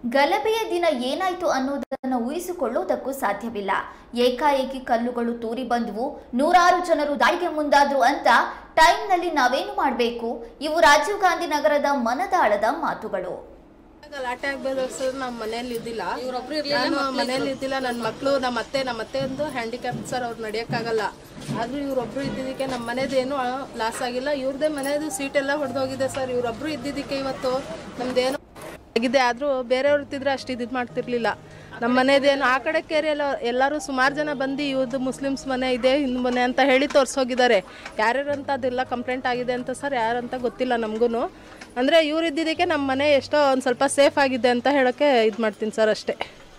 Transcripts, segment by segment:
ಗಲಭೆಯ ದಿನ ಏನಾಯ್ತು ಅನ್ನೋದನ್ನು ಊಹಿಸಿಕೊಳ್ಳುವುದಕ್ಕೂ ಸಾಧ್ಯವಿಲ್ಲ ಏಕಾಏಕಿ ಕಲ್ಲುಗಳು ತೂರಿ ಬಂದವು ನೂರಾರು ಜನರು ದಾಳಿಗೆ ಮುಂದಾದ್ರು ಅಂತ ಟೈಮ್ನಲ್ಲಿ ನಾವೇನು ಮಾಡಬೇಕು ಇವು ರಾಜೀವ್ ಗಾಂಧಿ ನಗರದ ಮನದಾಳದ ಮಾತುಗಳು ಗಲಾಟೆ ಆಗ್ಬೇಕು ಸರ್ ನಮ್ಮ ಮನೇಲಿ ಇದ್ದಿಲ್ಲ ನಾನು ಮನೇಲಿ ಇದ್ದಿಲ್ಲ ನನ್ನ ಮಕ್ಕಳು ನಮ್ಮ ಅತ್ತೆ ನಮ್ಮ ಅತ್ತೆ ಒಂದು ಹ್ಯಾಂಡಿಕ್ಯಾಪ್ ಸರ್ ಅವ್ರು ನಡೆಯೋಕ್ಕಾಗಲ್ಲ ಆದ್ರೂ ಇವ್ರೊಬ್ರು ಇದ್ದಿದ್ದಕ್ಕೆ ನಮ್ಮ ಮನೇದೇನು ಲಾಸ್ ಆಗಿಲ್ಲ ಇವ್ರದೇ ಮನೇದು ಸೀಟ್ ಎಲ್ಲ ಹೊಡೆದೋಗಿದೆ ಸರ್ ಇವ್ರೊಬ್ರು ಇದ್ದಿದ್ದಕ್ಕೆ ಇವತ್ತು ನಮ್ದೇನು ಆಗಿದೆ ಆದರೂ ಬೇರೆಯವ್ರು ಇರ್ತಿದ್ರೆ ಅಷ್ಟು ಇದು ಮಾಡ್ತಿರ್ಲಿಲ್ಲ ನಮ್ಮ ಮನೇದೇನು ಆ ಕಡೆ ಕೇರಿ ಎಲ್ಲ ಎಲ್ಲರೂ ಸುಮಾರು ಜನ ಬಂದು ಇವ್ರದ್ದು ಮುಸ್ಲಿಮ್ಸ್ ಮನೆ ಇದೆ ಹಿಂದೂ ಮನೆ ಅಂತ ಹೇಳಿ ತೋರಿಸೋಗಿದ್ದಾರೆ ಯಾರ್ಯಾರು ಅಂತ ಅದೆಲ್ಲ ಕಂಪ್ಲೇಂಟ್ ಆಗಿದೆ ಅಂತ ಸರ್ ಯಾರಂತ ಗೊತ್ತಿಲ್ಲ ನಮಗೂ ಅಂದರೆ ಇವ್ರು ಇದ್ದಿದ್ದಕ್ಕೆ ನಮ್ಮ ಮನೆ ಎಷ್ಟೋ ಒಂದು ಸ್ವಲ್ಪ ಸೇಫ್ ಆಗಿದೆ ಅಂತ ಹೇಳೋಕ್ಕೆ ಇದು ಮಾಡ್ತೀನಿ ಸರ್ ಅಷ್ಟೇ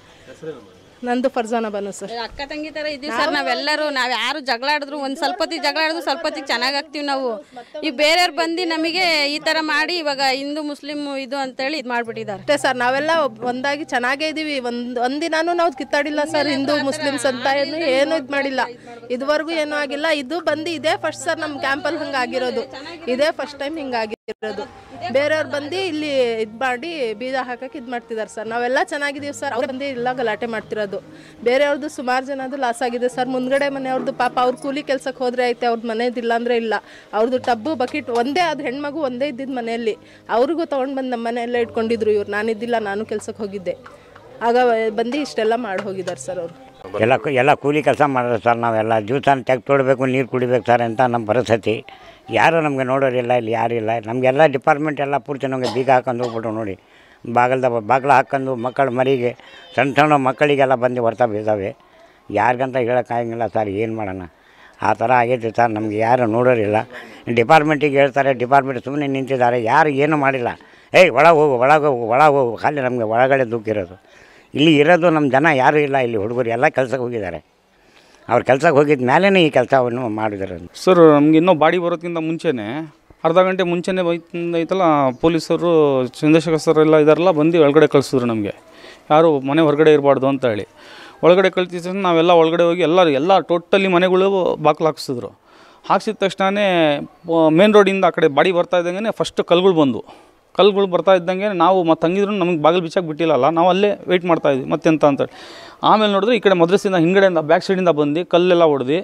ನಂದು ಫರ್ಜಾನ ಬನು ಸರ್ ಅಕ್ಕ ತಂಗಿ ತರ ಇದೀವಿ ಸರ್ ನಾವೆಲ್ಲರೂ ನಾವ್ ಯಾರು ಜಗಳ ಆಡಿದ್ರು ಒಂದ್ ಸ್ವಲ್ಪ ಹೊತ್ತಿಗೆ ಜಗಳ ಆಡಿದ್ರು ಸ್ವಲ್ಪ ಹೊತ್ತಿಗೆ ಚೆನ್ನಾಗ್ ಆಗ್ತೀವಿ ನಾವು ಈ ಬೇರೆಯವ್ರು ಬಂದು ನಮಗೆ ಈ ತರ ಮಾಡಿ ಇವಾಗ ಹಿಂದೂ ಮುಸ್ಲಿಂ ಇದು ಅಂತೇಳಿ ಇದು ಮಾಡ್ಬಿಟ್ಟಿದ್ದಾರೆ ಅಷ್ಟೇ ಸರ್ ನಾವೆಲ್ಲ ಒಬ್- ಒಂದಾಗಿ ಚೆನ್ನಾಗೇ ಇದೀವಿ ಒಂದು ಒಂದಿನಾನು ನಾವು ಕಿತ್ತಾಡಿಲ್ಲ ಸರ್ ಹಿಂದೂ ಮುಸ್ಲಿಮ್ಸ್ ಅಂತ ಏನು ಏನು ಇದು ಮಾಡಿಲ್ಲ ಇದುವರೆಗೂ ಏನೂ ಆಗಿಲ್ಲ ಇದು ಬಂದು ಇದೇ ಫಸ್ಟ್ ಸರ್ ನಮ್ಮ ಕ್ಯಾಂಪಲ್ಲಿ ಹಂಗೆ ಆಗಿರೋದು ಇದೇ ಫಸ್ಟ್ ಟೈಮ್ ಹಿಂಗಾಗಿರೋದು ಬೇರೆಯವ್ರು ಬಂದು ಇಲ್ಲಿ ಇದು ಮಾಡಿ ಬೀಜ ಹಾಕಕ್ಕೆ ಇದು ಮಾಡ್ತಿದ್ದಾರೆ ಸರ್ ನಾವೆಲ್ಲ ಚೆನ್ನಾಗಿದ್ದೀವಿ ಸರ್ ಅವ್ರು ಬಂದು ಎಲ್ಲ ಗಲಾಟೆ ಮಾಡ್ತಿರೋದು ಬೇರೆಯವ್ರದ್ದು ಸುಮಾರು ಜನದ್ದು ಲಾಸ್ ಆಗಿದೆ ಸರ್ ಮುಂದ್ಗಡೆ ಮನೆಯವ್ರದ್ದು ಪಾಪ ಅವ್ರು ಕೂಲಿ ಕೆಲ್ಸಕ್ಕೆ ಹೋದ್ರೆ ಐತೆ ಅವ್ರದ್ದು ಮನೆಯದಿಲ್ಲ ಅಂದರೆ ಇಲ್ಲ ಅವ್ರದ್ದು ಟಬ್ಬು ಬಕೆಟ್ ಒಂದೇ ಅದು ಹೆಣ್ಮಗು ಒಂದೇ ಇದ್ದಿದ್ದು ಮನೆಯಲ್ಲಿ ಅವ್ರಿಗೂ ತೊಗೊಂಡು ಬಂದು ನಮ್ಮ ಮನೆಯಲ್ಲೇ ಇಟ್ಕೊಂಡಿದ್ರು ಇವ್ರು ನಾನಿದ್ದಿಲ್ಲ ನಾನು ಕೆಲ್ಸಕ್ಕೆ ಹೋಗಿದ್ದೆ ಆಗ ಬಂದು ಇಷ್ಟೆಲ್ಲ ಮಾಡಿ ಹೋಗಿದ್ದಾರೆ ಸರ್ ಅವರು ಎಲ್ಲ ಕು- ಎಲ್ಲ ಕೂಲಿ ಕೆಲಸ ಮಾಡೋದು ಸರ್ ನಾವೆಲ್ಲ ಜ್ಯೂಸನ್ನು ತೆಗ್ ತೊಡಬೇಕು ನೀರು ಕುಡಿಬೇಕು ಸರ್ ಅಂತ ನಮ್ಮ ಪರಿಸ್ಥಿತಿ ಯಾರೂ ನಮಗೆ ನೋಡೋರಿಲ್ಲ ಇಲ್ಲಿ ಯಾರಿಲ್ಲ ನಮಗೆಲ್ಲ ಡಿಪಾರ್ಟ್ಮೆಂಟ್ ಎಲ್ಲ ಪೂರ್ತಿ ನಮಗೆ ಬೀಗ ಹಾಕೊಂಡು ಹೋಗ್ಬಿಟ್ಟು ನೋಡಿ ಬಾಗಿಲ್ದ ಬಾಗಿಲು ಹಾಕ್ಕೊಂಡು ಮಕ್ಕಳ ಮರಿಗೆ ಸಣ್ಣ ಸಣ್ಣ ಮಕ್ಕಳಿಗೆಲ್ಲ ಬಂದು ಹೊರ್ತಾ ಬೀಳ್ತಾವೆ ಯಾರಿಗಂತ ಹೇಳೋಕ್ಕಾಗಂಗಿಲ್ಲ ಸರ್ ಏನು ಮಾಡೋಣ ಆ ಥರ ಆಗೈತೆ ಸರ್ ನಮಗೆ ಯಾರು ನೋಡೋರಿಲ್ಲ ಡಿಪಾರ್ಟ್ಮೆಂಟಿಗೆ ಹೇಳ್ತಾರೆ ಡಿಪಾರ್ಟ್ಮೆಂಟ್ ಸುಮ್ಮನೆ ನಿಂತಿದ್ದಾರೆ ಯಾರು ಏನೂ ಮಾಡಿಲ್ಲ ಏಯ್ ಒಳಗೆ ಹೋಗು ಒಳಗೆ ಹೋಗು ಒಳಗೆ ಹೋಗು ಖಾಲಿ ನಮಗೆ ಒಳಗಡೆ ದುಃಖಿರೋದು ಇಲ್ಲಿ ಇರೋದು ನಮ್ಮ ಜನ ಯಾರೂ ಇಲ್ಲ ಇಲ್ಲಿ ಹುಡುಗರು ಎಲ್ಲ ಕೆಲ್ಸಕ್ಕೆ ಹೋಗಿದ್ದಾರೆ ಅವ್ರು ಕೆಲ್ಸಕ್ಕೆ ಹೋಗಿದ ಮೇಲೇ ಈ ಕೆಲಸವನ್ನು ಮಾಡಿದ್ದಾರೆ ಸರ್ ನಮ್ಗೆ ಇನ್ನೂ ಬಾಡಿ ಬರೋದಕ್ಕಿಂತ ಮುಂಚೆನೇ ಅರ್ಧ ಗಂಟೆ ಮುಂಚೆನೇ ಬೈತ್- ಐತಲ್ಲ ಪೊಲೀಸರು ಚಂದ್ರಶೇಖರ್ ಸರ್ ಎಲ್ಲ ಇದಾರಲ್ಲ ಬಂದು ಒಳಗಡೆ ಕಳಿಸಿದ್ರು ನಮಗೆ ಯಾರು ಮನೆ ಹೊರಗಡೆ ಇರಬಾರ್ದು ಅಂತ ಹೇಳಿ ಒಳಗಡೆ ಕಳ್ಸಿದ ತಕ್ಷಣ ನಾವೆಲ್ಲ ಒಳಗಡೆ ಹೋಗಿ ಎಲ್ಲರೂ ಎಲ್ಲ ಟೋಟಲಿ ಮನೆಗಳು ಬಾಕ್ಲು ಹಾಕ್ಸಿದ್ರು ಹಾಕ್ಸಿದ ತಕ್ಷಣವೇ ಮೇನ್ ರೋಡಿಂದ ಆ ಕಡೆ ಬಾಡಿ ಬರ್ತಾ ಇದ್ದಂಗೆ ಫಸ್ಟ್ ಕಲ್ಗಳು ಬಂದು ಕಲ್ಗಳು ಬರ್ತಾ ಇದ್ದಂಗೆ ನಾವು ಮತ್ತೆ ಹಂಗಿದ್ರು ನಮಗೆ ಬಾಗಿಲು ಬಿಚ್ಚಾಕ್ ಬಿಟ್ಟಿಲ್ಲಲ್ಲ ನಾವು ಅಲ್ಲೇ ವೆಯ್ಟ್ ಮಾಡ್ತಾ ಇದ್ವಿ ಮತ್ತೆಂತ ಅಂತೇಳಿ ಆಮೇಲೆ ನೋಡಿದ್ರೆ ಈ ಕಡೆ ಮದ್ರಸಿಂದ ಹಿಂಗಡೆಯಿಂದ ಬ್ಯಾಕ್ ಸೈಡಿಂದ ಬಂದು ಕಲ್ಲೆಲ್ಲ ಹೊಡೆದು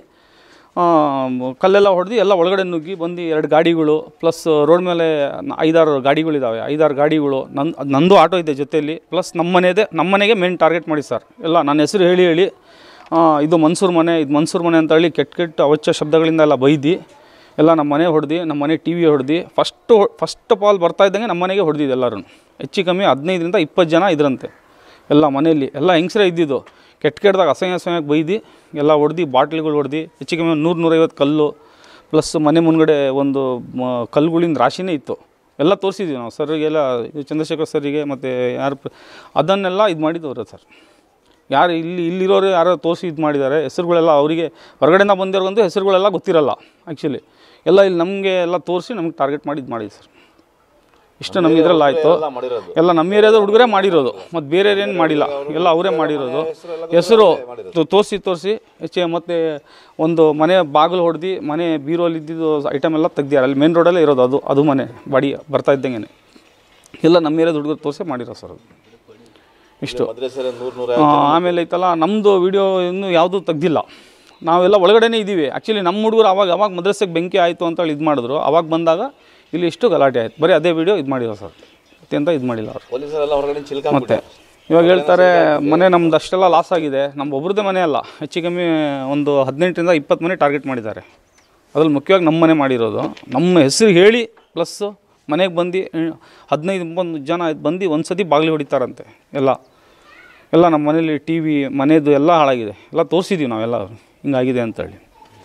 ಕಲ್ಲೆಲ್ಲ ಹೊಡೆದು ಎಲ್ಲ ಒಳಗಡೆ ನುಗ್ಗಿ ಬಂದು ಎರಡು ಗಾಡಿಗಳು ಪ್ಲಸ್ ರೋಡ್ ಮೇಲೆ ನ- ಐದಾರು ಗಾಡಿಗಳಿದ್ದಾವೆ ಐದಾರು ಗಾಡಿಗಳು ನನ್ನ ನಂದು ಆಟೋ ಇದೆ ಜೊತೆಯಲ್ಲಿ ಪ್ಲಸ್ ನಮ್ಮ ಮನೆದೇ ನಮ್ಮ ಮನೆಗೆ ಮೇನ್ ಟಾರ್ಗೆಟ್ ಮಾಡಿ ಸರ್ ಎಲ್ಲ ನನ್ನ ಹೆಸರು ಹೇಳಿ ಹೇಳಿ ಆ, ಇದು ಮನ್ಸೂರ್ ಮನೆ ಇದು ಮನ್ಸೂರ್ ಮನೆ ಅಂತ ಹೇಳಿ ಕೆಟ್ಟ ಕೆಟ್ಟ ಅವಾಚ್ಯ ಶಬ್ದಗಳಿಂದ ಎಲ್ಲ ಬೈದು ಎಲ್ಲ ನಮ್ಮ ಮನೆ ಹೊಡೆದು ನಮ್ಮ ಮನೆ ಟಿ ವಿ ಹೊಡೆದು ಫಸ್ಟು ಫಸ್ಟ್ ಆಫ್ ಆಲ್ ಬರ್ತಾ ಇದ್ದಂಗೆ ನಮ್ಮ ಮನೆಗೆ ಹೊಡೆದಿದ್ದು ಎಲ್ಲರೂ ಹೆಚ್ಚು ಕಮ್ಮಿ ಹದಿನೈದರಿಂದ ಇಪ್ಪತ್ತು ಜನ ಇದ್ರಂತೆ ಎಲ್ಲ ಮನೆಯಲ್ಲಿ ಎಲ್ಲ ಹೆಂಗಸರೇ ಇದ್ದಿದ್ದು ಕೆಟ್ಟ ಕೆಟ್ಟದಾಗ ಅಸಹ್ಯ ಅಸಹ್ಯಕ್ಕೆ ಬೈದು ಎಲ್ಲ ಹೊಡೆದು ಬಾಟ್ಲಿಗಳು ಹೊಡೆದು ಹೆಚ್ಚು ಕಮ್ಮಿ ಒಂದು ನೂರು ನೂರೈವತ್ತು ಕಲ್ಲು ಪ್ಲಸ್ ಮನೆ ಮುಂದ್ಗಡೆ ಒಂದು ಮ- ಕಲ್ಲುಗಳಿಂದ ರಾಶಿನೇ ಇತ್ತು ಎಲ್ಲ ತೋರಿಸಿದ್ವಿ ನಾವು ಸರ್ರಿಗೆಲ್ಲ ಇದು ಚಂದ್ರಶೇಖರ್ ಸರ್ರಿಗೆ ಮತ್ತು ಯಾರು ಪ- ಅದನ್ನೆಲ್ಲ ಇದು ಮಾಡಿದವರು ಸರ್ ಯಾರು ಇಲ್ಲಿ ಇಲ್ಲಿರೋರು ಯಾರೋ ತೋರಿಸಿ ಇದು ಮಾಡಿದ್ದಾರೆ ಹೆಸರುಗಳೆಲ್ಲ ಅವರಿಗೆ ಹೊರಗಡೆಯಿಂದ ಬಂದಿರೋರ್ಗಂತೂ ಹೆಸರುಗಳೆಲ್ಲ ಗೊತ್ತಿರಲ್ಲ ಆ್ಯಕ್ಚುಲಿ ಎಲ್ಲ ಇಲ್ಲಿ ನಮಗೆ ಎಲ್ಲ ತೋರಿಸಿ ನಮ್ಗೆ ಟಾರ್ಗೆಟ್ ಮಾಡಿ ಇದು ಮಾಡಿದ್ದು ಸರ್ ಇಷ್ಟು ನಮ್ಗೆ ಇದ್ರಲ್ಲಿ ಆಯಿತು ಎಲ್ಲ ನಮ್ಮ ಏರಿಯಾದ ಹುಡುಗರೇ ಮಾಡಿರೋದು ಮತ್ತು ಬೇರೆ ಏನು ಮಾಡಿಲ್ಲ ಎಲ್ಲ ಅವರೇ ಮಾಡಿರೋದು ಹೆಸರು ತೋರಿಸಿ ತೋರಿಸಿ ಹೆಚ್ಚೆ ಮತ್ತು ಒಂದು ಮನೆ ಬಾಗಿಲು ಹೊಡೆದು ಮನೆ ಬೀರೋಲ್ಲಿ ಇದ್ದಿದ್ದು ಐಟಮ್ ಎಲ್ಲ ತೆಗ್ದಿದ್ದಾರೆ ಅಲ್ಲಿ ಮೇನ್ ರೋಡಲ್ಲೇ ಇರೋದು ಅದು ಅದು ಮನೆ ಬಾಡಿ ಬರ್ತಾ ಇದ್ದಂಗೆ ಎಲ್ಲ ನಮ್ಮ ಏರಿಯಾದ ಹುಡುಗರು ತೋರಿಸಿ ಮಾಡಿರೋ ಸರ್ ಅದು ಇಷ್ಟು ಆ, ಆಮೇಲೆ ಐತಲ್ಲ ನಮ್ಮದು ವಿಡಿಯೋ ಇನ್ನೂ ಯಾವುದೂ ತೆಗ್ದಿಲ್ಲ ನಾವೆಲ್ಲ ಒಳಗಡೆನೇ ಇದ್ದೀವಿ ಆ್ಯಕ್ಚುಲಿ ನಮ್ಮ ಹುಡುಗರು ಅವಾಗ ಅವಾಗ ಮದ್ರಸೆಗೆ ಬೆಂಕಿ ಆಯಿತು ಅಂತೇಳಿ ಇದು ಮಾಡಿದ್ರು ಅವಾಗ ಬಂದಾಗ ಇಲ್ಲಿ ಇಷ್ಟು ಗಲಾಟೆ ಆಯ್ತು ಬರೀ ಅದೇ ವಿಡಿಯೋ ಇದು ಮಾಡಿರೋ ಸರ್ ಅಂತ ಇದು ಮಾಡಿಲ್ಲ ಅವರು ಪೊಲೀಸರೆಲ್ಲ ಹೊರಗಡೆ ಚಿಲ್ಕ ಮತ್ತೆ ಇವಾಗ ಹೇಳ್ತಾರೆ ಮನೆ ನಮ್ದು ಅಷ್ಟೆಲ್ಲ ಲಾಸ್ ಆಗಿದೆ ನಮ್ಮ ಒಬ್ರದ್ದೇ ಮನೆ ಅಲ್ಲ ಹೆಚ್ಚು ಕಮ್ಮಿ ಒಂದು ಹದಿನೆಂಟರಿಂದ ಇಪ್ಪತ್ತು ಮನೆ ಟಾರ್ಗೆಟ್ ಮಾಡಿದ್ದಾರೆ ಅದ್ರಲ್ಲಿ ಮುಖ್ಯವಾಗಿ ನಮ್ಮ ಮನೆ ಮಾಡಿರೋದು ನಮ್ಮ ಹೆಸರು ಹೇಳಿ ಪ್ಲಸ್ಸು ಮನೆಗೆ ಬಂದು ಹದಿನೈದು ಇಪ್ಪತ್ತು ಜನ ಬಂದು ಒಂದು ಸತಿ ಬಾಗಿಲು ಹೊಡಿತಾರಂತೆ ಎಲ್ಲ ಎಲ್ಲ ನಮ್ಮ ಮನೇಲಿ ಟಿ ವಿ ಮನೆಯದು ಎಲ್ಲ ಹಾಳಾಗಿದೆ ಎಲ್ಲ ತೋರಿಸಿದ್ದೀವಿ ನಾವೆಲ್ಲ ಹಿಂಗಾಗಿದೆ ಅಂತೇಳಿ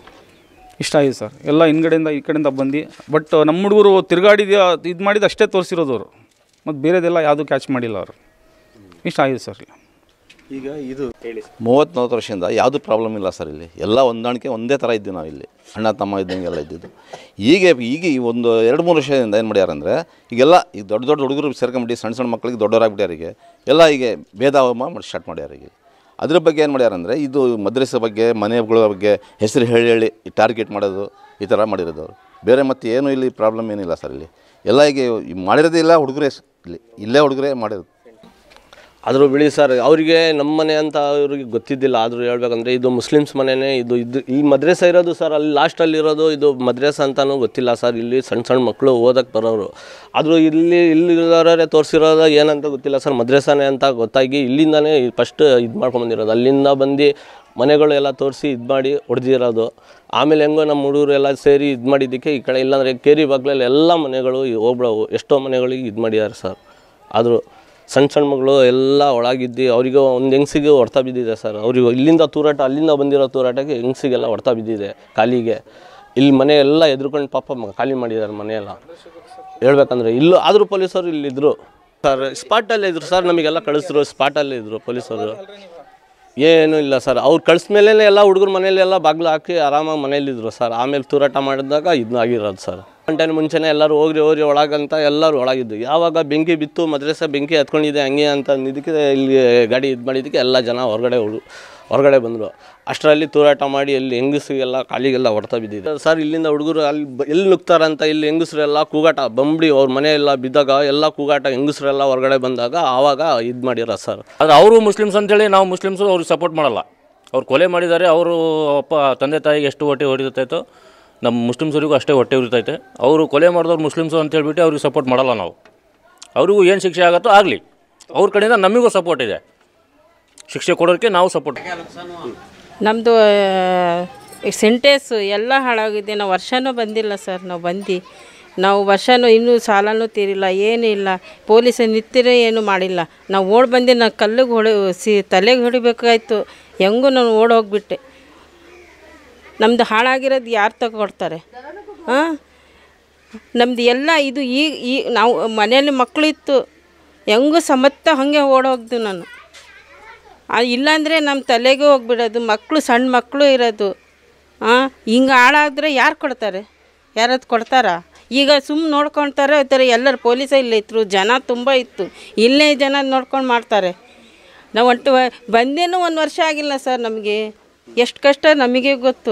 ಇಷ್ಟ ಆಗಿದೆ ಸರ್ ಎಲ್ಲ ಹಿಂದ್ಗಡೆಯಿಂದ ಈ ಕಡೆಯಿಂದ ಬಂದು ಬಟ್ ನಮ್ಮ ಹುಡುಗರು ತಿರುಗಾಡಿದ ಇದು ಮಾಡಿದ ಅಷ್ಟೇ ತೋರಿಸಿರೋದು ಅವರು ಮತ್ತು ಬೇರೆದೆಲ್ಲ ಯಾವುದೂ ಕ್ಯಾಚ್ ಮಾಡಿಲ್ಲ ಅವರು ಇಷ್ಟ ಆಗಿದೆ ಸರ್ ಈಗ ಇದು ಮೂವತ್ತು ನಲ್ವತ್ತು ವರ್ಷದಿಂದ ಯಾವುದೂ ಪ್ರಾಬ್ಲಮ್ ಇಲ್ಲ ಸರ್ ಇಲ್ಲಿ ಎಲ್ಲ ಹೊಂದಾಣಿಕೆ ಒಂದೇ ಥರ ಇದ್ದೀವಿ ನಾವು ಇಲ್ಲಿ ಅಣ್ಣ ತಮ್ಮ ಇದ್ದಂಗೆಲ್ಲ ಇದ್ದಿದ್ದು ಈಗ ಈಗ ಈ ಒಂದು ಎರಡು ಮೂರು ವರ್ಷದಿಂದ ಏನು ಮಾಡ್ಯಾರ ಅಂದರೆ ಈಗೆಲ್ಲ ಈಗ ದೊಡ್ಡ ದೊಡ್ಡ ಹುಡುಗರು ಸೇರ್ಕೊಂಬಿಟ್ಟು ಸಣ್ಣ ಸಣ್ಣ ಮಕ್ಕಳಿಗೆ ದೊಡ್ಡವರಾಗ್ಬಿಟ್ಟಾರಿಗೆ ಎಲ್ಲ ಈಗ ಭೇದ ಮಾಡಿ ಸ್ಟಾರ್ಟ್ ಮಾಡ್ಯಾರ ಈಗ ಅದ್ರ ಬಗ್ಗೆ ಏನು ಮಾಡ್ಯಾರ ಅಂದರೆ ಇದು ಮದ್ರಸೆ ಬಗ್ಗೆ ಮನೆಗಳ ಬಗ್ಗೆ ಹೆಸರು ಹೇಳಿ ಹೇಳಿ ಟಾರ್ಗೆಟ್ ಮಾಡೋದು ಈ ಥರ ಮಾಡಿರೋದು ಅವರು ಬೇರೆ ಮತ್ತೆ ಏನೂ ಇಲ್ಲಿ ಪ್ರಾಬ್ಲಮ್ ಏನಿಲ್ಲ ಸರ್ ಇಲ್ಲಿ ಎಲ್ಲ ಈಗ ಈ ಮಾಡಿರೋದೇ ಇಲ್ಲ ಹುಡುಗರೇ ಇಲ್ಲಿ ಇಲ್ಲೇ ಹುಡುಗರೇ ಮಾಡಿರೋದು ಆದರೂ ಬಿಡಿ ಸರ್ ಅವರಿಗೆ ನಮ್ಮ ಮನೆ ಅಂತ ಅವ್ರಿಗೆ ಗೊತ್ತಿದ್ದಿಲ್ಲ ಆದರೂ ಹೇಳ್ಬೇಕಂದ್ರೆ ಇದು ಮುಸ್ಲಿಮ್ಸ್ ಮನೆನೇ ಇದು ಇದು ಈ ಮದ್ರೆಸ ಇರೋದು ಸರ್ ಅಲ್ಲಿ ಲಾಸ್ಟಲ್ಲಿ ಇರೋದು ಇದು ಮದ್ರೆಸ ಅಂತಲೂ ಗೊತ್ತಿಲ್ಲ ಸರ್ ಇಲ್ಲಿ ಸಣ್ಣ ಸಣ್ಣ ಮಕ್ಕಳು ಓದಕ್ಕೆ ಬರೋರು ಆದರೂ ಇಲ್ಲಿ ಇಲ್ಲಿ ಇರೋರೇ ತೋರಿಸಿರೋದು ಏನಂತ ಗೊತ್ತಿಲ್ಲ ಸರ್ ಮದ್ರೆಸಾನೇ ಅಂತ ಗೊತ್ತಾಗಿ ಇಲ್ಲಿಂದನೇ ಫಸ್ಟ್ ಇದು ಮಾಡ್ಕೊಂಬಂದಿರೋದು ಅಲ್ಲಿಂದ ಬಂದು ಮನೆಗಳು ಎಲ್ಲ ತೋರಿಸಿ ಇದು ಮಾಡಿ ಹೊಡೆದಿರೋದು ಆಮೇಲೆ ಹೆಂಗೋ ನಮ್ಮ ಹುಡುಗರು ಎಲ್ಲ ಸೇರಿ ಇದು ಮಾಡಿದ್ದಕ್ಕೆ ಈ ಕಡೆ ಇಲ್ಲಾಂದರೆ ಕೇರಿ ಬಾಗ್ಲಲ್ಲಿ ಎಲ್ಲ ಮನೆಗಳು ಹೋಗ್ಬಿಡವು ಎಷ್ಟೋ ಮನೆಗಳಿಗೆ ಇದು ಮಾಡಿದ್ದಾರೆ ಸರ್ ಆದರೂ ಸಣ್ಣ ಸಣ್ಣ ಮಗಳು ಎಲ್ಲ ಒಳಗಿದ್ದು ಅವರಿಗೂ ಒಂದು ಹೆಂಗ್ಸಿಗೆ ಹೊಡ್ತಾ ಬಿದ್ದಿದೆ ಸರ್ ಅವ್ರಿಗೆ ಇಲ್ಲಿಂದ ತೂರಾಟ ಅಲ್ಲಿಂದ ಬಂದಿರೋ ತೂರಾಟಕ್ಕೆ ಹೆಂಗ್ಸಿಗೆಲ್ಲ ಹೊಡ್ತಾ ಬಿದ್ದಿದೆ ಕಾಲಿಗೆ ಇಲ್ಲಿ ಮನೆ ಎಲ್ಲ ಎದ್ರುಕೊಂಡು ಪಾಪ ಮ- ಖಾಲಿ ಮಾಡಿದ್ದಾರೆ ಮನೆಯೆಲ್ಲ ಹೇಳ್ಬೇಕಂದ್ರೆ ಇಲ್ಲೂ ಆದರೂ ಪೊಲೀಸರು ಇಲ್ಲಿದ್ದರು ಸರ್ ಸ್ಪಾಟಲ್ಲೇ ಇದ್ರು ಸರ್ ನಮಗೆಲ್ಲ ಕಳಿಸಿದ್ರು ಸ್ಪಾಟಲ್ಲೇ ಇದ್ದರು ಪೊಲೀಸರು ಏನೂ ಇಲ್ಲ ಸರ್ ಅವ್ರು ಕಳಿಸ್ಮೇಲೆ ಎಲ್ಲ ಹುಡುಗರು ಮನೇಲಿ ಎಲ್ಲ ಬಾಗಿಲು ಹಾಕಿ ಆರಾಮಾಗಿ ಮನೇಲಿದ್ರು ಸರ್ ಆಮೇಲೆ ತೂರಾಟ ಮಾಡಿದಾಗ ಇದು ಆಗಿರೋದು ಸರ್ ಗಂಟೆನ ಮುಂಚೆನೇ ಎಲ್ಲರೂ ಹೋಗ್ರಿ ಹೋಗ್ರಿ ಒಳಗಂತ ಎಲ್ಲರೂ ಒಳಗಿದ್ದು ಯಾವಾಗ ಬೆಂಕಿ ಬಿತ್ತು ಮದ್ರಸ ಬೆಂಕಿ ಹತ್ಕೊಂಡಿದೆ ಹಂಗೆ ಅಂತ ಅಂದಿದ್ದಕ್ಕೆ ಇಲ್ಲಿ ಗಾಡಿ ಇದು ಮಾಡಿದ್ದಕ್ಕೆ ಎಲ್ಲ ಜನ ಹೊರಗಡೆ ಹುಡು ಹೊರಗಡೆ ಬಂದರು ಅಷ್ಟರಲ್ಲಿ ತೂರಾಟ ಮಾಡಿ ಎಲ್ಲಿ ಹೆಂಗಸಿಗೆಲ್ಲ ಕಾಲಿಗೆಲ್ಲ ಹೊಡ್ತಾ ಬಿದ್ದಿದೆ ಸರ್ ಇಲ್ಲಿಂದ ಹುಡುಗರು ಅಲ್ಲಿ ಬ- ಎಲ್ಲಿ ನುಗ್ತಾರಂತ ಇಲ್ಲಿ ಹೆಂಗಸರೆಲ್ಲ ಕೂಗಾಟ ಬಂಬಡಿ ಅವ್ರ ಮನೆಯೆಲ್ಲ ಬಿದ್ದಾಗ ಎಲ್ಲ ಕೂಗಾಟ ಹೆಂಗಸರೆಲ್ಲ ಹೊರಗಡೆ ಬಂದಾಗ ಆವಾಗ ಇದು ಮಾಡಿರೋ ಸರ್ ಆದರೆ ಅವರು ಮುಸ್ಲಿಮ್ಸ್ ಅಂತೇಳಿ ನಾವು ಮುಸ್ಲಿಮ್ಸು ಅವ್ರಿಗೆ ಸಪೋರ್ಟ್ ಮಾಡಲ್ಲ ಅವ್ರು ಕೊಲೆ ಮಾಡಿದ್ದಾರೆ ಅವರು ಅಪ್ಪ ತಂದೆ ತಾಯಿಗೆ ಎಷ್ಟು ಹೊಟ್ಟೆ ಹೊಡಿತೈತೋ ನಮ್ಮ ಮುಸ್ಲಿಮ್ಸರಿಗೂ ಅಷ್ಟೇ ಹೊಟ್ಟೆ ಉರಿತೈತೆ ಅವರು ಕೊಲೆ ಮಾಡಿದವ್ರು ಮುಸ್ಲಿಮ್ಸು ಅಂತ ಹೇಳ್ಬಿಟ್ಟು ಅವ್ರಿಗೆ ಸಪೋರ್ಟ್ ಮಾಡಲ್ಲ ನಾವು ಅವ್ರಿಗೂ ಏನು ಶಿಕ್ಷೆ ಆಗುತ್ತೋ ಆಗಲಿ ಅವ್ರ ಕಡೆಯಿಂದ ನಮಗೂ ಸಪೋರ್ಟ್ ಇದೆ ಶಿಕ್ಷೆ ಕೊಡೋಕ್ಕೆ ನಾವು ಸಪೋರ್ಟ್ ನಮ್ಮದು ಸೆಂಟೆನ್ಸ್ ಎಲ್ಲ ಹಾಳಾಗಿದೆ ನಾವು ವರ್ಷನೂ ಬಂದಿಲ್ಲ ಸರ್ ನಾವು ಬಂದು ನಾವು ವರ್ಷನೂ ಇನ್ನೂ ಸಾಲನೂ ತೀರಿಲ್ಲ ಏನೂ ಇಲ್ಲ ಪೊಲೀಸ್ ನಿತ್ತಿರ ಏನೂ ಮಾಡಿಲ್ಲ ನಾವು ಓಡಿ ಬಂದು ನಾನು ಕಲ್ಲಿಗೆ ಹೊಡಿ ಸಿ ತಲೆಗೆ ಹೊಡಿಬೇಕಾಯ್ತು ಹೆಂಗೂ ನಾನು ಓಡಿ ಹೋಗ್ಬಿಟ್ಟೆ ನಮ್ಮದು ಹಾಳಾಗಿರೋದು ಯಾರು ತಗೊಡ್ತಾರೆ ಹಾಂ ನಮ್ಮದು ಎಲ್ಲ ಇದು ಈಗ ಈ ನಾವು ಮನೆಯಲ್ಲಿ ಮಕ್ಕಳು ಇತ್ತು ಹೆಂಗೂ ಸಮತ್ತ ಹಾಗೆ ಓಡೋಗ್ದು ನಾನು ಆ, ಇಲ್ಲಾಂದರೆ ನಮ್ಮ ತಲೆಗೆ ಹೋಗ್ಬಿಡೋದು ಮಕ್ಕಳು ಸಣ್ಣ ಮಕ್ಕಳು ಇರೋದು ಹಾಂ ಹಿಂಗೆ ಹಾಳಾದರೆ ಯಾರು ಕೊಡ್ತಾರೆ ಯಾರದು ಕೊಡ್ತಾರಾ ಈಗ ಸುಮ್ಮನೆ ನೋಡ್ಕೊಳ್ತಾರೆ ಈ ಥರ ಎಲ್ಲರೂ ಪೊಲೀಸ ಇಲ್ಲೇ ಇದ್ರು ಜನ ತುಂಬ ಇತ್ತು ಇಲ್ಲೇ ಜನ ನೋಡ್ಕೊಂಡು ಮಾಡ್ತಾರೆ ನಾವು ಒಂಟು ಬಂದೇನೂ ಒಂದು ವರ್ಷ ಆಗಿಲ್ಲ ಸರ್ ನಮಗೆ ಎಷ್ಟು ಕಷ್ಟ ನಮಗೆ ಗೊತ್ತು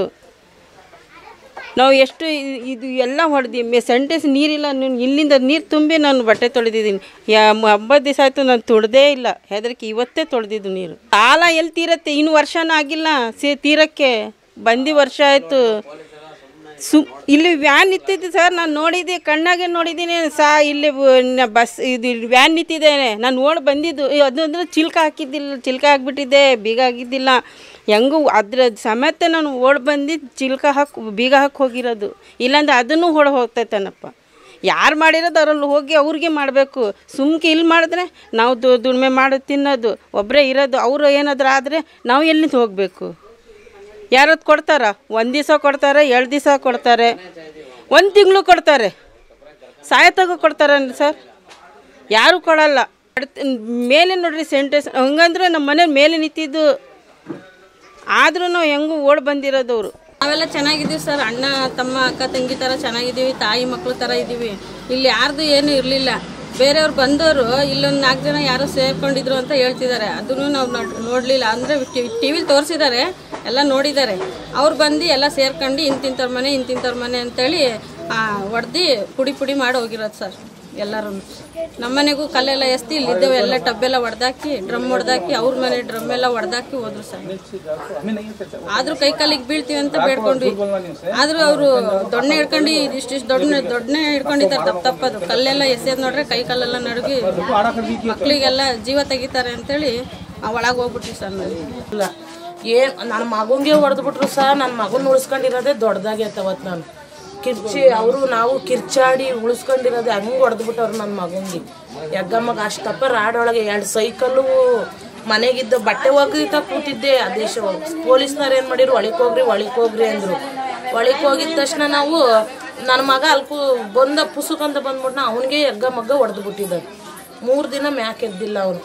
ನಾವು ಎಷ್ಟು ಇ- ಇದು ಎಲ್ಲ ಹೊಡೆದಿ ಮೆ ಸೆಂಟೆನ್ಸ್ ನೀರಿಲ್ಲ ನೀನು ಇಲ್ಲಿಂದ ನೀರು ತುಂಬಿ ನಾನು ಬಟ್ಟೆ ತೊಳೆದಿದ್ದೀನಿ ಯಾ ಹಬ್ಬದ ದಿವಸ ಆಯಿತು ನಾನು ತೊಳೆದೇ ಇಲ್ಲ ಹೆದರಿಕೆ ಇವತ್ತೇ ತೊಳೆದಿದ್ದು ನೀರು ಸಾಲ ಎಲ್ಲಿ ತೀರತ್ತೆ ಇನ್ನು ವರ್ಷನೂ ಆಗಿಲ್ಲ ಸೇ ತೀರಕ್ಕೆ ಬಂದು ವರ್ಷ ಆಯಿತು ಸು ಇಲ್ಲಿ ವ್ಯಾನ್ ನಿಂತಿದ್ದು ಸರ್ ನಾನು ನೋಡಿದ್ದೆ ಕಣ್ಣಾಗೆ ನೋಡಿದ್ದೀನಿ ಸಾ ಇಲ್ಲಿ ಬ- ನ- ಬಸ್ ಇದು ಇಲ್ಲಿ ವ್ಯಾನ್ ನಿಂತಿದೆ ನಾನು ಓಡಿ ಬಂದಿದ್ದು ಈ ಅದು ಅಂದ್ರೆ ಚಿಲ್ಕ ಹಾಕಿದ್ದಿಲ್ಲ ಚಿಲ್ಕ ಹಾಕ್ಬಿಟ್ಟಿದ್ದೆ ಬೀಗ ಆಗಿದ್ದಿಲ್ಲ ಹೆಂಗೂ ಅದ್ರ ಸಮೇತ ನಾನು ಓಡಿ ಬಂದು ಚಿಲ್ಕ ಹಾಕಿ ಬೀಗ ಹಾಕಿ ಹೋಗಿರೋದು ಇಲ್ಲಾಂದ್ರೆ ಅದನ್ನು ಹೊಡ ಹೋಗ್ತೈತೇನಪ್ಪ ಯಾರು ಮಾಡಿರೋದು ಅವ್ರಲ್ಲಿ ಹೋಗಿ ಅವ್ರಿಗೆ ಮಾಡಬೇಕು ಸುಮ್ಕೆ ಇಲ್ಲಿ ಮಾಡಿದ್ರೆ ನಾವು ದು ದುಡಿಮೆ ಮಾಡಿ ತಿನ್ನೋದು ಒಬ್ಬರೇ ಇರೋದು ಅವರು ಏನಾದರೂ ಆದರೆ ನಾವು ಎಲ್ಲಿಂದ ಹೋಗಬೇಕು ಯಾರದ್ದು ಕೊಡ್ತಾರ ಒಂದು ದಿವಸ ಕೊಡ್ತಾರೆ ಎರಡು ದಿವಸ ಕೊಡ್ತಾರೆ ಒಂದು ತಿಂಗಳು ಕೊಡ್ತಾರೆ ಸಾಯತಾಗ ಕೊಡ್ತಾರೆ ಸರ್ ಯಾರು ಕೊಡಲ್ಲ ಅಡ್ತ್- ಮೇಲೆ ನೋಡ್ರಿ ಸೆಂಟೆನ್ಸ್ ಹಂಗಂದ್ರೆ ನಮ್ಮ ಮನೆ ಮೇಲೆ ನಿಂತಿದ್ದು ಆದ್ರೂ ನಾವು ಹೆಂಗೂ ಓಡ್ ಬಂದಿರೋದವರು ನಾವೆಲ್ಲ ಚೆನ್ನಾಗಿದ್ದೀವಿ ಸರ್ ಅಣ್ಣ ತಮ್ಮ ಅಕ್ಕ ತಂಗಿ ಥರ ಚೆನ್ನಾಗಿದ್ದೀವಿ ತಾಯಿ ಮಕ್ಕಳು ಥರ ಇದ್ದೀವಿ ಇಲ್ಲಿ ಯಾರ್ದು ಏನು ಇರಲಿಲ್ಲ ಬೇರೆಯವ್ರು ಬಂದವರು ಇಲ್ಲೊಂದು ನಾಲ್ಕು ಜನ ಯಾರೋ ಸೇರ್ಕೊಂಡಿದ್ರು ಅಂತ ಹೇಳ್ತಿದ್ದಾರೆ ಅದನ್ನು ನಾವು ನೋಡಲಿಲ್ಲ ಅಂದರೆ ಟಿ ವಿಲಿ ತೋರಿಸಿದ್ದಾರೆ ಎಲ್ಲ ನೋಡಿದ್ದಾರೆ ಅವ್ರು ಬಂದು ಎಲ್ಲ ಸೇರ್ಕೊಂಡು ಇಂತಿಂಥವ್ರ ಮನೆ ಇಂತಿಂಥವ್ರ ಮನೆ ಅಂತೇಳಿ ಹೊಡೆದು ಪುಡಿ ಪುಡಿ ಮಾಡಿ ಹೋಗಿರೋದು ಸರ್ ಎಲ್ಲರೂ ನಮ್ಮನೆಗೂ ಕಲ್ಲೆಲ್ಲ ಎಸ್ತಿ ಇಲ್ಲಿದ್ದೇವೆ ಎಲ್ಲ ಟಬ್ಬೆಲ್ಲ ಹೊಡೆದಾಕಿ ಡ್ರಮ್ ಹೊಡೆದಾಕಿ ಅವ್ರ ಮನೆ ಡ್ರಮ್ ಎಲ್ಲ ಹೊಡೆದಾಕಿ ಹೋದ್ರು ಸರ್ ಆದ್ರೂ ಕೈ ಕಾಲಿಗೆ ಬೀಳ್ತೀವಿ ಅಂತ ಬೇಡ್ಕೊಂಡ್ವಿ ಆದ್ರೂ ಅವರು ದೊಣ್ಣೆ ಹಿಡ್ಕೊಂಡು ಇಷ್ಟಿಷ್ಟು ದೊಡ್ಡ ದೊಡ್ಡನೆ ಹಿಡ್ಕೊಂಡಿದ್ದಾರೆ ತಪ್ಪ ತಪ್ಪದು ಕಲ್ಲೆಲ್ಲ ಎಸೆಯೋದು ನೋಡ್ರೆ ಕೈ ಕಾಲೆಲ್ಲ ನಡುಗಿ ಮಕ್ಕಳಿಗೆಲ್ಲ ಜೀವ ತೆಗಿತಾರೆ ಅಂತೇಳಿ ಒಳಗೆ ಹೋಗ್ಬಿಟ್ವಿ ಸರ್ ನಾವು ಇಲ್ಲ ಏನ್ ನನ್ನ ಮಗಂಗೆ ಹೊಡೆದ್ಬಿಟ್ರು ಸಹ ನನ್ನ ಮಗನ ಉಳಿಸ್ಕೊಂಡಿರೋದೇ ದೊಡ್ಡದಾಗೈತೆ ಅವತ್ತು ನಾನು ಕಿರ್ಚಿ ಅವರು ನಾವು ಕಿರ್ಚಾಡಿ ಉಳಿಸ್ಕೊಂಡಿರೋದೇ ಹಂಗೆ ಹೊಡೆದ್ಬಿಟ್ಟವ್ರು ನನ್ನ ಮಗಂಗೆ ಯಗ್ಗಮ್ಮಗ ಅಷ್ಟಪ್ಪ ರಾಡೊಳಗೆ ಎರಡು ಸೈಕಲ್ಲು ಮನೆಗಿದ್ದ ಬಟ್ಟೆ ಒಗ್ದಿತ ಕೂತಿದ್ದೆ ಅದೇಶ ಪೊಲೀಸ್ನವ್ರು ಏನು ಮಾಡಿರು ಒಳಗೆ ಹೋಗ್ರಿ ಒಳಗೆ ಹೋಗ್ರಿ ಅಂದರು ಒಳಗೆ ಹೋಗಿದ ತಕ್ಷಣ ನಾವು ನನ್ನ ಮಗ ಅಲ್ಕು ಬಂದ ಪುಸುಕಂತ ಬಂದ್ಬಿಟ್ನ ಅವನಿಗೆ ಯಗ್ಗ ಮಗ್ಗ ಹೊಡೆದು ಬಿಟ್ಟಿದ್ದ ಮೂರು ದಿನ ಮ್ಯಾಕ್ ಎದ್ದಿಲ್ಲ ಅವನು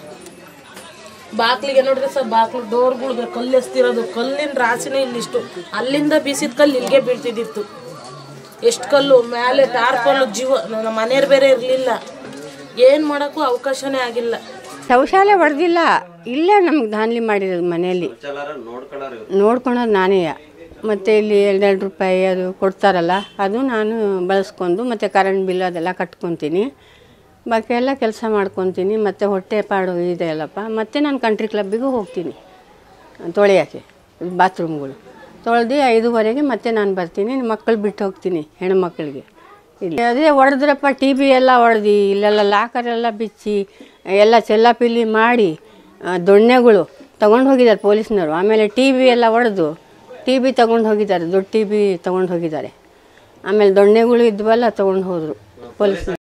ಬಾಕ್ಲಿಗೆ ನೋಡಿದ್ರೆ ಸರ್ ಬಾಕ್ಲು ಡೋರ್ಗಳು ಕಲ್ಲು ಎಸ್ತಿರೋದು ಕಲ್ಲಿನ ರಾಶಿನೇ ಇಲ್ಲಿಷ್ಟು ಅಲ್ಲಿಂದ ಬೀಸಿದ ಕಲ್ಲು ಇಲ್ಲಿಗೆ ಬೀಳ್ತಿದ್ದಿತ್ತು ಎಷ್ಟು ಕಲ್ಲು ಮೇಲೆ ಟಾರ್ಪಲ್ಲು ಜೀವ ನಮ್ಮ ಮನೆಯವ್ರು ಬೇರೆ ಇರಲಿಲ್ಲ ಏನು ಮಾಡೋಕ್ಕೂ ಅವಕಾಶನೇ ಆಗಿಲ್ಲ ಶೌಚಾಲಯ ಹೊಡೆದಿಲ್ಲ ಇಲ್ಲೇ ನಮ್ಗೆ ದಾನ್ಲಿ ಮಾಡಿರೋದು ಮನೆಯಲ್ಲಿ ನೋಡ್ಕೊಳೋದು ನಾನೇ ಮತ್ತು ಇಲ್ಲಿ ಎರಡೆರಡು ರೂಪಾಯಿ ಅದು ಕೊಡ್ತಾರಲ್ಲ ಅದು ನಾನು ಬಳಸ್ಕೊಂಡು ಮತ್ತು ಕರೆಂಟ್ ಬಿಲ್ ಅದೆಲ್ಲ ಕಟ್ಕೊತೀನಿ ಬಾಕಿ ಎಲ್ಲ ಕೆಲಸ ಮಾಡ್ಕೊತೀನಿ ಮತ್ತು ಹೊಟ್ಟೆ ಪಾಡು ಇದೆ ಅಲ್ಲಪ್ಪ ಮತ್ತು ನಾನು ಕಂಟ್ರಿ ಕ್ಲಬ್ಬಿಗೂ ಹೋಗ್ತೀನಿ ತೊಳೆಯೋಕ್ಕೆ ಬಾತ್ರೂಮ್ಗಳು ತೊಳೆದು ಐದುವರೆಗೆ ಮತ್ತೆ ನಾನು ಬರ್ತೀನಿ ಮಕ್ಕಳು ಬಿಟ್ಟು ಹೋಗ್ತೀನಿ ಹೆಣ್ಮಕ್ಳಿಗೆ ಇಲ್ಲಿ ಅದೇ ಹೊಡೆದ್ರಪ್ಪ ಟಿ ವಿ ಎಲ್ಲ ಹೊಡೆದು ಇಲ್ಲೆಲ್ಲ ಲಾಕರ್ ಎಲ್ಲ ಬಿಚ್ಚಿ ಎಲ್ಲ ಚೆಲ್ಲಾಪಿಲ್ಲಿ ಮಾಡಿ ಆ, ದೊಣ್ಣೆಗಳು ತೊಗೊಂಡು ಹೋಗಿದ್ದಾರೆ ಪೊಲೀಸ್ನವರು ಆಮೇಲೆ ಟಿ ವಿ ಎಲ್ಲ ಹೊಡೆದು ಟಿ ವಿ ತೊಗೊಂಡು ಹೋಗಿದ್ದಾರೆ ದೊಡ್ಡ ಟಿ ವಿ ತೊಗೊಂಡು ಹೋಗಿದ್ದಾರೆ ಆಮೇಲೆ ದೊಣ್ಣೆಗಳು ಇದ್ವಲ್ಲ ತೊಗೊಂಡು ಹೋದರು ಪೊಲೀಸ್